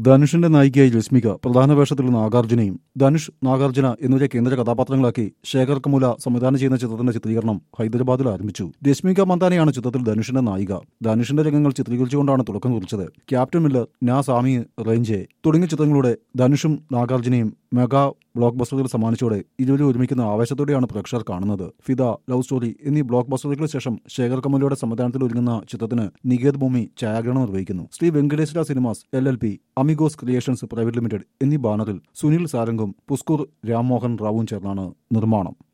ധനുഷിന്റെ നായികയായി രശ്മിക പ്രധാന വേഷത്തിൽ നാഗാർജുനയും ധനുഷ് നാഗാർജുന എന്നിവരെ കേന്ദ്ര കഥാപാത്രങ്ങളാക്കി ശേഖർ കമുല സംവിധാനം ചെയ്യുന്ന ചിത്രത്തിന്റെ ചിത്രീകരണം ഹൈദരാബാദിൽ ആരംഭിച്ചു രശ്മിക മന്ദാനയാണ് ചിത്രത്തിൽ ധനുഷിന്റെ നായിക ധനുഷിന്റെ രംഗങ്ങൾ ചിത്രീകരിച്ചുകൊണ്ടാണ് തുടക്കം കുറിച്ചത് ക്യാപ്റ്റൻ മില്ലർ നാ സാമി റേഞ്ചെ തുടങ്ങിയ ചിത്രങ്ങളുടെ ധനുഷും നാഗാർജുനയും മെഗാ ബ്ലോക്ക് ബസ്റ്ററുകൾ സമ്മാനിച്ചോടെ ഇരുവരും ഒരുമിക്കുന്ന ആവേശത്തോടെയാണ് പ്രേക്ഷകർ കാണുന്നത് ഫിദ ലവ് സ്റ്റോറി എന്നീ ബ്ലോക്ക് ബസ്റ്ററുകൾക്ക് ശേഷം ശേഖർ കമലയുടെ സംവിധാനത്തിൽ ഒരുങ്ങുന്ന ചിത്രത്തിന് നികേത് ഭൂമി ഛായാഗ്രഹണം നിർവഹിക്കുന്നു Sri Venkateswara cinemas L L P Amigos creations private limited എന്നീ ബാനറിൽ സുനിൽ സാരംഗും പുസ്കൂർ രാംമോഹൻ റാവുവും ചേർന്നാണ് നിർമ്മാണം